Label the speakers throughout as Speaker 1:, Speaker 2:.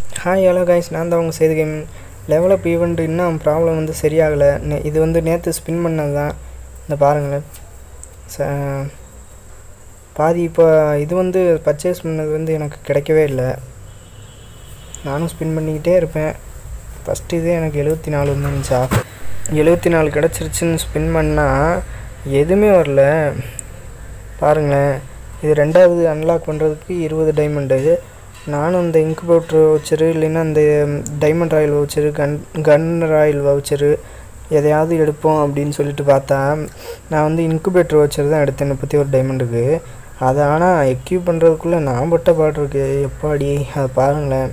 Speaker 1: Hi hello guys நான் தான் உங்கள் சேது கேம் லெவலப் ஈவெண்ட் இன்னும் ப்ராப்ளம் வந்து சரியாகலை நே- இது வந்து நேற்று ஸ்பின் பண்ணது தான் இந்த பாருங்களேன் ச பாதி இப்போ இது வந்து பர்ச்சேஸ் பண்ணது வந்து எனக்கு கிடைக்கவே இல்லை நானும் ஸ்பின் பண்ணிக்கிட்டே இருப்பேன் ஃபஸ்ட்டு இதே எனக்கு எழுபத்தி நாலு வந்துருந்துச்சு ஆஃப் எழுபத்தி நாலு கிடச்சிருச்சுன்னு ஸ்பின் பண்ணால் எதுவுமே வரல பாருங்களேன் இது ரெண்டாவது அன்லாக் பண்ணுறதுக்கு இருபது டைமண்டு நானும் இந்த இன்குபேட்டர் வவுச்சரு இல்லைன்னா இந்த diamond royal voucher gun gun royal voucher எதையாவது எடுப்போம் அப்படின்னு சொல்லிட்டு பார்த்தா நான் வந்து இன்குபேட்டர் வவுச்சர் தான் எடுத்தேன் முப்பத்தி ஒரு டைமண்டுக்கு அதை ஆனால் எக்யூப் பண்ணுறதுக்குள்ளே நான் பட்ட பாடு இருக்கு எப்பாடி அதை பாருங்களேன்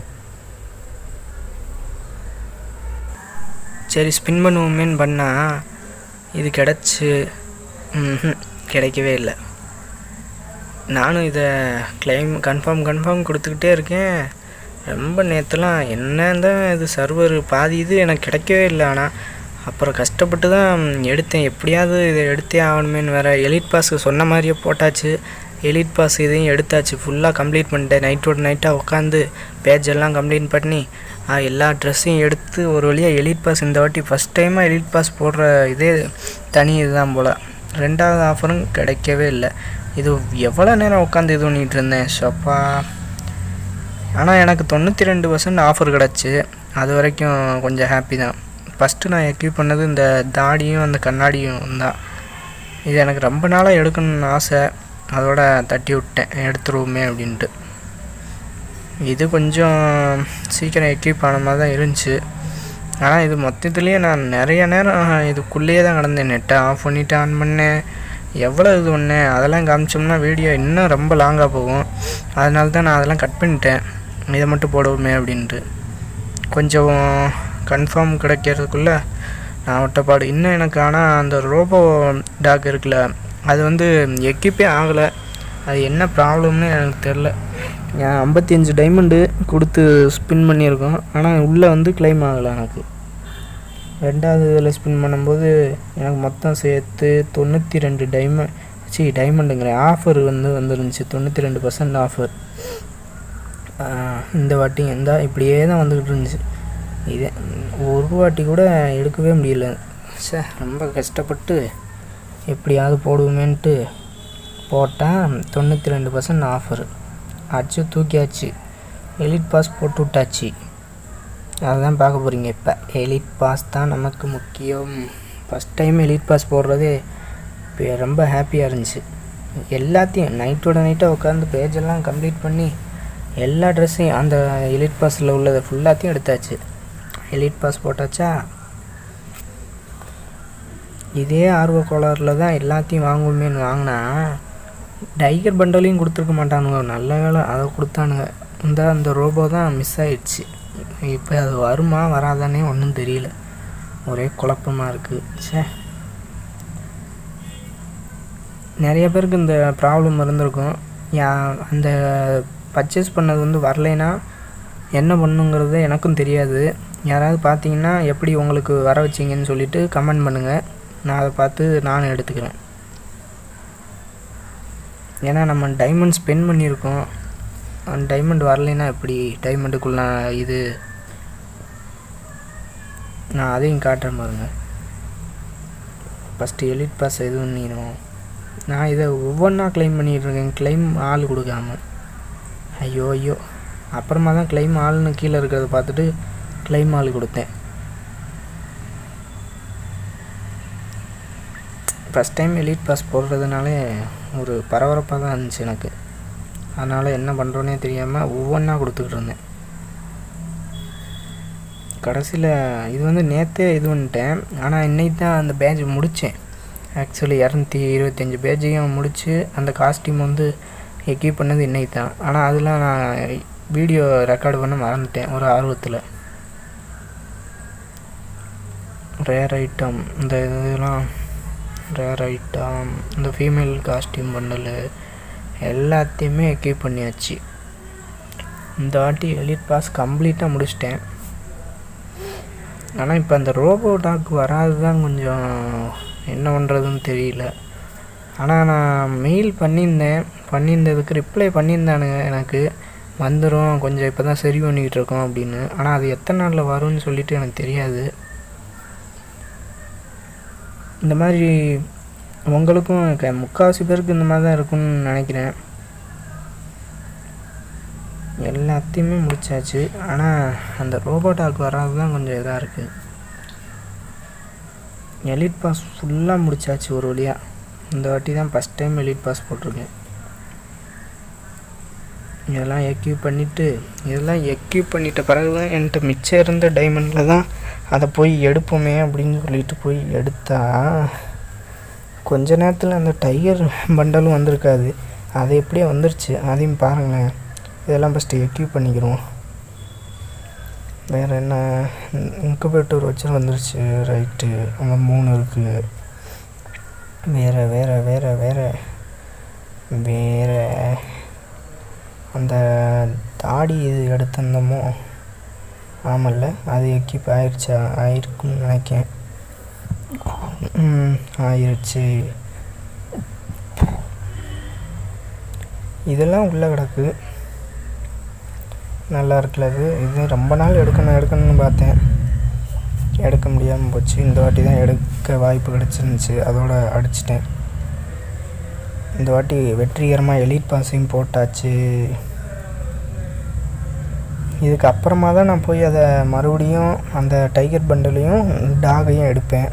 Speaker 1: சரி ஸ்பின் பண்ணுவோமேன்னு பண்ணால் இது கிடச்சி ம்ஹும், கிடைக்கவே இல்லை நானும் இதை கிளைம் கன்ஃபார்ம் கன்ஃபார்ம் கொடுத்துக்கிட்டே இருக்கேன் ரொம்ப நேற்றுலாம் என்னன்னு தான் இது சர்வர் பாதி இது எனக்கு கிடைக்கவே இல்லை ஆனால் அப்புறம் கஷ்டப்பட்டு தான் எடுத்தேன் எப்படியாவது இதை எடுத்தே ஆகணுமேன்னு வேறு எலிட் பாஸுக்கு சொன்ன மாதிரியே போட்டாச்சு எலிட் பாஸ் இதையும் எடுத்தாச்சு ஃபுல்லாக கம்ப்ளீட் பண்ணிட்டேன் நைட்டோட நைட்டாக உட்காந்து பேஜ் எல்லாம் கம்ப்ளீட் பண்ணி ஆ, எல்லா ட்ரெஸ்ஸையும் எடுத்து ஒரு வழியாக எலிட் பாஸ் இந்த வாட்டி ஃபஸ்ட் டைமாக எலிட் பாஸ் போடுற இதே தனி இதுதான் போல் ரெண்டாவது ஆஃபரும் கிடைக்கவே இல்லை இது எவ்வளோ நேரம் உட்காந்து இது பண்ணிகிட்டு இருந்தேன் ஷப்பா ஆனால் எனக்கு தொண்ணூற்றி ரெண்டு பர்சன்ட் ஆஃபர் கிடச்சி அது வரைக்கும் கொஞ்சம் ஹாப்பி தான் ஃபஸ்ட்டு நான் எக்யூப் பண்ணது இந்த தாடியும் அந்த கண்ணாடியும் தான் இது எனக்கு ரொம்ப நாளாக எடுக்கணும்னு ஆசை அதோட தட்டி விட்டேன் எடுத்துருவோமே அப்படின்ட்டு இது கொஞ்சம் சீக்கிரம் எக்யூப் ஆன மாதிரி தான் இருந்துச்சு ஆனால் இது மொத்தத்துலேயே நான் நிறைய நேரம் இதுக்குள்ளேயே தான் கிடந்தேன் நெட்டை ஆஃப் பண்ணிவிட்டு ஆன் பண்ணேன் எவ்வளோ இது பண்ணேன் அதெல்லாம் காமிச்சோம்னா வீடியோ இன்னும் ரொம்ப லாங்காக போகும் அதனால தான் நான் அதெல்லாம் கட் பண்ணிட்டேன் இதை மட்டும் போடுவோமே அப்படின்ட்டு கொஞ்சம் கன்ஃபார்ம் கிடைக்கிறதுக்குள்ளே நான் விட்டப்பாடு இன்னும் எனக்கு ஆனால் அந்த ரோபோ டாக் இருக்குல்ல அது வந்து எக்யூப்பே ஆகலை அது என்ன ப்ராப்ளம்னு எனக்கு தெரில நான் ஐம்பத்தி அஞ்சு டைமண்டு கொடுத்து ஸ்பின் பண்ணியிருக்கோம் ஆனால் உள்ளே வந்து claim ஆகலை எனக்கு ரெண்டாவது இதில் ஸ்பின் பண்ணும்போது எனக்கு மொத்தம் சேர்த்து தொண்ணூற்றி ரெண்டு டைமண்ட் சி டைமண்டுங்கிறேன் ஆஃபர் வந்து வந்துருந்துச்சு தொண்ணூற்றி ரெண்டு பர்சன்ட் ஆஃபர் இந்த வாட்டி எந்த இப்படியே தான் வந்துக்கிட்டு இருந்துச்சு இதே ஒரு வாட்டி கூட எடுக்கவே முடியல சே ரொம்ப கஷ்டப்பட்டு எப்படியாவது போடுவோமேன்ட்டு போட்டால் தொண்ணூற்றி ரெண்டு பர்சன்ட் ஆஃபர் அடிச்சு தூக்கியாச்சு எலிட் பாஸ் போட்டு விட்டாச்சு அதுதான் பார்க்க போகிறீங்க இப்போ எலிட் பாஸ் தான் நமக்கு முக்கியம் ஃபஸ்ட் டைம் எலிட் பாஸ் போடுறதே இப்போ ரொம்ப ஹாப்பியாக இருந்துச்சு எல்லாத்தையும் நைட்டோட நைட்டாக உட்காந்து பேஜெல்லாம் கம்ப்ளீட் பண்ணி எல்லா ட்ரெஸ்ஸையும் அந்த எலிட் பாஸில் உள்ளதை ஃபுல்லாத்தையும் எடுத்தாச்சு எலிட் பாஸ் போட்டாச்சா இதே ஆர்வ கோளாறில் தான் எல்லாத்தையும் வாங்குவோமேன்னு வாங்கினா டைகர் பண்டலையும் கொடுத்துருக்க மாட்டானுங்க நல்ல வேலை அதை கொடுத்தானுங்க இந்த அந்த ரோபோ தான் மிஸ் ஆயிடுச்சு இப்போ அது வருமா வராதானே ஒன்றும் தெரியல ஒரே குழப்பமாக இருக்குது ச்சே நிறைய பேருக்கு இந்த ப்ராப்ளம் இருந்திருக்கும் யா அந்த பர்ச்சேஸ் பண்ணது வந்து வரலைன்னா என்ன பண்ணுங்கிறது எனக்கும் தெரியாது யாராவது பார்த்தீங்கன்னா எப்படி உங்களுக்கு வர வச்சிங்கன்னு சொல்லிட்டு கமெண்ட் பண்ணுங்கள் நான் அதை பார்த்து நானும் எடுத்துக்கிறேன் ஏன்னா நம்ம டைமண்ட் ஸ்பெண்ட் பண்ணியிருக்கோம் அந்த டைமண்ட் வரலைன்னா எப்படி டைமண்டுக்குள்ள இது நான் அதையும் காட்டுறேன் பாருங்க ஃபஸ்ட்டு எலிட் பாஸ் எது பண்ணிடும் நான் இதை ஒவ்வொன்றா க்ளைம் பண்ணிட்டு இருக்கேன் க்ளைம் ஆள் கொடுக்காம ஐயோ ஐயோ அப்புறமா தான் க்ளைம் ஆள்னு கீழே இருக்கிறத பார்த்துட்டு க்ளைம் ஆள் கொடுத்தேன் ஃபஸ்ட் டைம் எலிட் பாஸ் போடுறதுனாலே ஒரு பரபரப்பாக தான் இருந்துச்சு எனக்கு அதனால் என்ன பண்ணுறோன்னே தெரியாமல் ஒவ்வொன்றா கொடுத்துக்கிட்டு இருந்தேன் கடைசியில் இது வந்து நேற்றே இது பண்ணிட்டேன் ஆனால் இன்னைக்கு தான் அந்த பேட்ச் முடித்தேன் ஆக்சுவலி இரநூத்தி இருபத்தஞ்சி பேஜையும் முடித்து அந்த காஸ்டியூம் வந்து எக்யூப் பண்ணது இன்னைக்கு தான் ஆனால் அதெல்லாம் நான் வீடியோ ரெக்கார்டு பண்ண மறந்துட்டேன் ஒரு ஆர்வத்தில் ரேர் ஐட்டம் இந்த இதெல்லாம் ரேர் ஐட்டம் இந்த ஃபீமேல் காஸ்டியூம் பண்டலு எல்லாத்தையுமே எக்யூப் பண்ணியாச்சு இந்த வாட்டி எலிட் பாஸ் கம்ப்ளீட்டாக முடிச்சிட்டேன் ஆனால் இப்போ அந்த ரோபோ டாக் வராது தான் கொஞ்சம் என்ன பண்ணுறதுன்னு தெரியல ஆனால் நான் மெயில் பண்ணியிருந்தேன் பண்ணியிருந்ததுக்கு ரிப்ளை பண்ணியிருந்தானுங்க எனக்கு வந்துடும் கொஞ்சம் இப்போ தான் சரி பண்ணிக்கிட்டு இருக்கோம் அப்படின்னு ஆனால் அது எத்தனை நாளில் வரும்னு சொல்லிட்டு எனக்கு தெரியாது இந்த மாதிரி உங்களுக்கும் க முக்கால்வாசி பேருக்கு இந்த மாதிரி தான் இருக்கும்னு நினைக்கிறேன் எல்லாத்தையுமே முடிச்சாச்சு ஆனால் அந்த ரோபோட்டாக் வராது தான் கொஞ்சம் இதாக இருக்குது எலிட் பாஸ் ஃபுல்லாக முடிச்சாச்சு ஒரு வழியாக இந்த வாட்டி தான் ஃபஸ்ட் டைம் எலிட் பாஸ் போட்டிருக்கேன் இதெல்லாம் எக்யூப் பண்ணிவிட்டு இதெல்லாம் எக்யூப் பண்ணிட்ட பிறகு தான் என்கிட்ட மிச்சம் இருந்த டைமண்டில் தான் அதை போய் எடுப்போமே அப்படின்னு சொல்லிட்டு போய் எடுத்தா கொஞ்ச நேரத்தில் அந்த டைகர் பண்டலும் வந்திருக்காது அது எப்படியே வந்துருச்சு அதையும் பாருங்களேன் இதெல்லாம் ஃபஸ்ட்டு எக்யூப் பண்ணிக்கிறோம் வேறு என்ன இன்குபேட்டர் வச்சு வந்துருச்சு ரைட்டு அங்கே மூணு இருக்குது வேறு வேறு வேறு வேறு வேறு அந்த தாடி இது எடுத்திருந்தோமோ ஆமல்ல அது எக்யூப் ஆயிடுச்சா ஆயிருக்குன்னு நினைக்கேன் ம், ஆயிருச்சு இதெல்லாம் உள்ளே கிடக்கு நல்லா இருக்குல்ல அது இது ரொம்ப நாள் எடுக்கணும் எடுக்கணும்னு பார்த்தேன் எடுக்க முடியாமல் போச்சு இந்த வாட்டி தான் எடுக்க வாய்ப்பு கிடச்சிருந்துச்சு அதோட அடிச்சிட்டேன் இந்த வாட்டி வெற்றிகரமாக எலிட் பாஸையும் போட்டாச்சு இதுக்கு அப்புறமா தான் நான் போய் அதை மறுபடியும் அந்த டைகர் பண்டலையும் டாகையும் எடுப்பேன்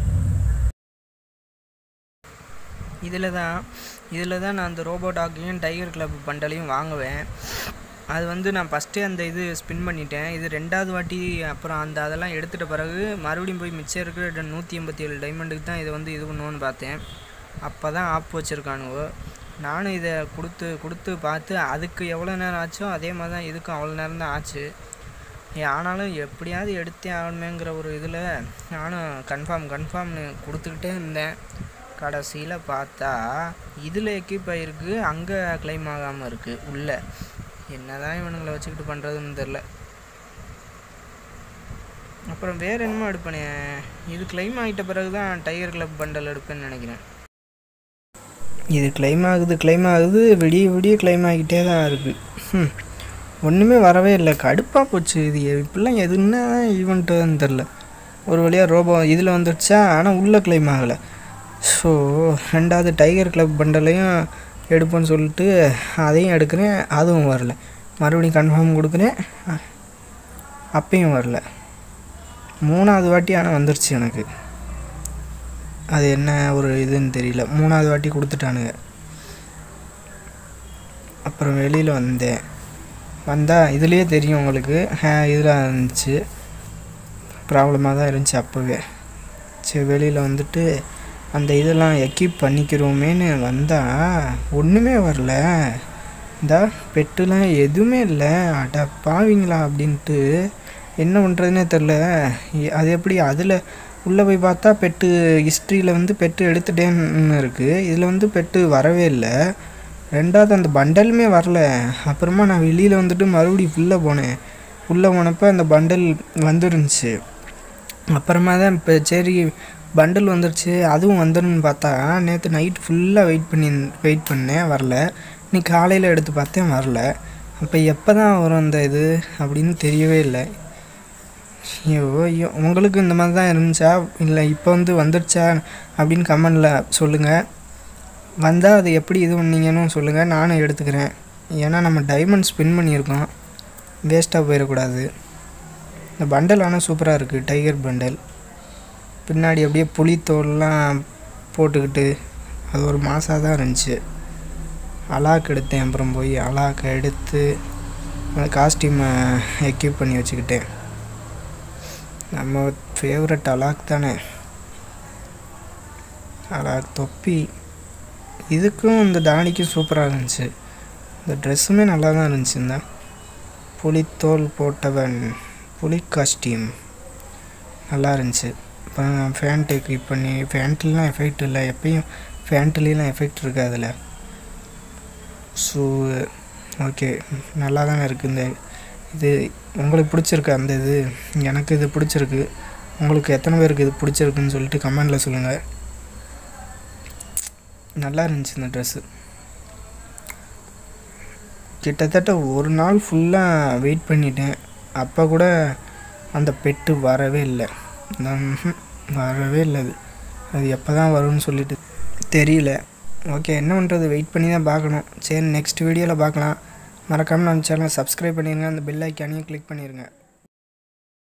Speaker 1: இதில் தான் இதில் தான் நான் அந்த ரோபோ டாக்கையும் டைகர் கிளப் பண்டலையும் வாங்குவேன் அது வந்து நான் ஃபஸ்ட்டே அந்த இது ஸ்பின் பண்ணிட்டேன் இது ரெண்டாவது வாட்டி அப்புறம் அந்த அதெல்லாம் எடுத்துட்ட பிறகு மறுபடியும் போய் மிச்சம் இருக்கிற நூற்றி எண்பத்தி ஏழு டைமண்டுக்கு தான் இதை வந்து இது பண்ணுவோன்னு பார்த்தேன் அப்போ தான் ஆப் வச்சுருக்கானுவோ நானும் இதை கொடுத்து கொடுத்து பார்த்து அதுக்கு எவ்வளோ நேரம் ஆச்சோ அதே மாதிரி தான் இதுக்கும் அவ்வளோ நேரம் தான் ஆச்சு ஏ, ஆனாலும் எப்படியாவது எடுத்தே ஆகணுமேங்கிற ஒரு இதில் நானும் கன்ஃபார்ம் கன்ஃபார்ம்னு கொடுத்துக்கிட்டே இருந்தேன் கடைசியில் பார்த்தா இதில் எக்யூப் ஆகிருக்கு அங்கே க்ளைம் ஆகாமல் இருக்குது உள்ளே என்னதான் இவனுங்களை வச்சுக்கிட்டு பண்ணுறதுன்னு தெரில அப்புறம் வேறு என்னமோ எடுப்பேனே இது க்ளைம் ஆகிட்ட பிறகு தான் டைகர் கிளப் பண்டல் எடுப்பேன்னு நினைக்கிறேன் இது க்ளைம் ஆகுது க்ளைம் ஆகுது விடிய விடிய க்ளைம் ஆகிட்டே தான் இருக்குது ஒன்றுமே வரவே இல்லை கடுப்பாக போச்சு இது எ- இப்படிலாம் எதுன்னா ஈவெண்ட்டுன்னு தெரில ஒரு வழியாக ரோபோ இதில் வந்துடுச்சா ஆனால் உள்ளே க்ளைம் ஆகலை ஸோ ரெண்டாவது டைகர் கிளப் பண்டலையும் எடுப்பேன்னு சொல்லிட்டு அதையும் எடுக்கிறேன் அதுவும் வரல மறுபடியும் கன்ஃபார்ம் கொடுக்குறேன் அ- அப்பயும் வரல மூணாவது வாட்டி ஆனால் வந்துருச்சு எனக்கு அது என்ன ஒரு இதுன்னு தெரியல மூணாவது வாட்டி கொடுத்துட்டானுங்க அப்புறம் வெளியில் வந்தேன் வந்தால் இதுலேயே தெரியும் உங்களுக்கு இதில் இருந்துச்சு ப்ராப்ளமாக தான் இருந்துச்சு அப்போவே சரி வெளியில் வந்துட்டு அந்த இதெல்லாம் எக்யூப் பண்ணிக்கிறோமேன்னு வந்தால் ஒன்றுமே வரல இந்த பெட்டுலாம் எதுவுமே இல்லை அட பாவிங்களா அப்படின்ட்டு என்ன பண்ணுறதுனே தெரில எ- அது எப்படி அதில் உள்ளே போய் பார்த்தா பெட்டு ஹிஸ்ட்ரியில் வந்து பெட்டு எடுத்துட்டேன்னு இருக்குது இதில் வந்து பெட்டு வரவே இல்லை ரெண்டாவது அந்த பண்டலுமே வரல அப்புறமா நான் வெளியில் வந்துட்டு மறுபடியும் உள்ளே போனேன் உள்ளே போனப்போ அந்த பண்டல் வந்துருந்துச்சு அப்புறமா தான் இப்போ சரி பண்டல் வந்துருச்சு அதுவும் வந்துடும்னு பார்த்தா நேற்று நைட் ஃபுல்லாக வெயிட் பண்ணி வெயிட் பண்ணேன் வரல இன்னைக்கு காலையில் எடுத்து பார்த்தேன் வரல அப்போ எப்போ தான் வரும் அந்த இது அப்படின்னு தெரியவே இல்லை ஐயோ ஐயோ உங்களுக்கு இந்த மாதிரி தான் இருந்துச்சா இல்லை இப்போ வந்து வந்துடுச்சா அப்படின்னு கமெண்டில் சொல்லுங்கள் வந்தால் அது எப்படி இது பண்ணீங்கன்னு சொல்லுங்கள் நானும் எடுத்துக்கிறேன் ஏன்னா நம்ம டைமண்ட் ஸ்பின் பண்ணியிருக்கோம் வேஸ்ட்டாக போயிடக்கூடாது இந்த பண்டல் ஆனால் சூப்பராக இருக்குது டைகர் பண்டல் பின்னாடி அப்படியே புலித்தோல்லாம் போட்டுக்கிட்டு அது ஒரு மாசாக தான் இருந்துச்சு அலாக் எடுத்தேன் அப்புறம் போய் அலாக் எடுத்து அந்த காஸ்டியூமை எக்யூப் பண்ணி வச்சுக்கிட்டேன் நம்ம ஃபேவரட் அலாக் தானே அலாக் தொப்பி இதுக்கும் இந்த தாடிக்கும் சூப்பராக இருந்துச்சு இந்த ட்ரெஸ்ஸுமே நல்லா தான் இருந்துச்சு இந்த புலித்தோல் போட்டவன் புலி காஸ்டியூம் நல்லா இருந்துச்சு அப்புறம் ஃபேண்ட் எக்யூப் பண்ணி ஃபேண்ட்லாம் எஃபெக்ட் இல்லை எப்பயும் ஃபேண்ட்லாம் எஃபெக்ட் இருக்குது அதில் ஸோ ஓகே நல்லா தானே இருக்குது இந்த இது உங்களுக்கு பிடிச்சிருக்கு அந்த இது எனக்கு இது பிடிச்சிருக்கு உங்களுக்கு எத்தனை பேருக்கு இது பிடிச்சிருக்குன்னு சொல்லிட்டு கமெண்டில் சொல்லுங்கள் நல்லா இருந்துச்சு இந்த ட்ரெஸ்ஸு கிட்டத்தட்ட ஒரு நாள் ஃபுல்லாக வெயிட் பண்ணிட்டேன் அப்போ கூட அந்த பெட்டு வரவே இல்லை ம்ஹும். வரவே இல்லை அது அது எப்போ தான் வரும்னு சொல்லிட்டு தெரியல ஓகே என்ன பண்ணுறது வெயிட் பண்ணி தான் பார்க்கணும் சரி நெக்ஸ்ட் வீடியோவில் பார்க்கலாம் மறக்காமல் நம்ம சேனலை சப்ஸ்கிரைப் பண்ணிடுங்க அந்த பெல் ஐக்கானையும் கிளிக் பண்ணிடுங்க